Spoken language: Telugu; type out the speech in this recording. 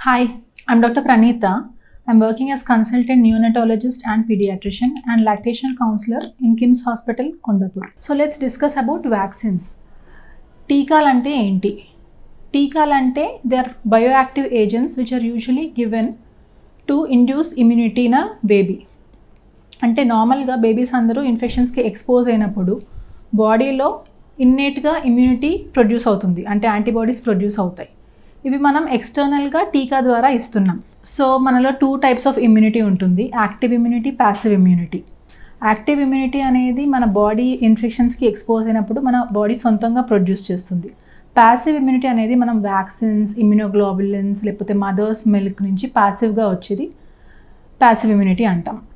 Hi, I'm Dr. Pranita. I'm working as consultant neonatologist and pediatrician and lactation counselor in Kim's Hospital, Kondapur. So let's discuss about vaccines. టీకాలు అంటే ఏంటి టీకాలు అంటే they are bioactive agents which are usually given to induce immunity in a baby అంటే నార్మల్గా బేబీస్ అందరూ ఇన్ఫెక్షన్స్కి ఎక్స్పోజ్ అయినప్పుడు బాడీలో ఇన్నేట్గా ఇమ్యూనిటీ ప్రొడ్యూస్ అవుతుంది అంటే యాంటీబాడీస్ ప్రొడ్యూస్ అవుతాయి ఇవి మనం ఎక్స్టర్నల్గా టీకా ద్వారా ఇస్తున్నాం సో మనలో టూ టైప్స్ ఆఫ్ ఇమ్యూనిటీ ఉంటుంది active immunity passive immunity active immunity అనేది మన బాడీ ఇన్ఫెక్షన్స్కి ఎక్స్పోజ్ అయినప్పుడు మన బాడీ సొంతంగా ప్రొడ్యూస్ చేస్తుంది ప్యాసివ్ ఇమ్యూనిటీ అనేది మనం వ్యాక్సిన్స్ ఇమ్యూనోగ్లోబులిన్స్ లేకపోతే మదర్స్ మిల్క్ నుంచి ప్యాసివ్గా వచ్చేది ప్యాసివ్ ఇమ్యూనిటీ అంటాం